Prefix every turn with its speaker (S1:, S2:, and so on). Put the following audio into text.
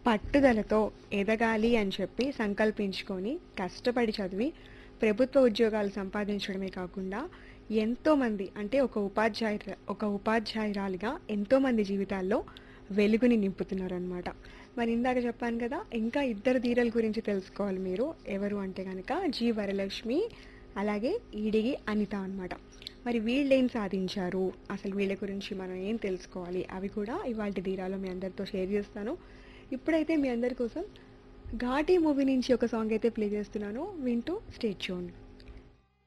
S1: పట్టుదలతో ఎదగాలి అని చెప్పి సంకల్పించుకొని కష్టపడి చదివి ప్రభుత్వ ఉద్యోగాలు సంపాదించడమే కాకుండా ఎంతోమంది అంటే ఒక ఉపాధ్యాయు ఒక ఉపాధ్యాయురాలిగా ఎంతోమంది జీవితాల్లో వెలుగుని నింపుతున్నారనమాట మరి ఇందాక చెప్పాను కదా ఇంకా ఇద్దరు ధీరల గురించి తెలుసుకోవాలి మీరు ఎవరు అంటే కనుక జి వరలక్ష్మి అలాగే ఈడిగి అనిత అన్నమాట మరి వీళ్ళు ఏం సాధించారు అసలు వీళ్ళ గురించి మనం ఏం తెలుసుకోవాలి అవి కూడా ఇవాళ ధీరాలో మీ అందరితో షేర్ చేస్తాను ఇప్పుడైతే మీ అందరి కోసం ఘాటీ మూవీ నుంచి ఒక సాంగ్ అయితే ప్లే చేస్తున్నాను వింటూ స్టేట్ చూడండి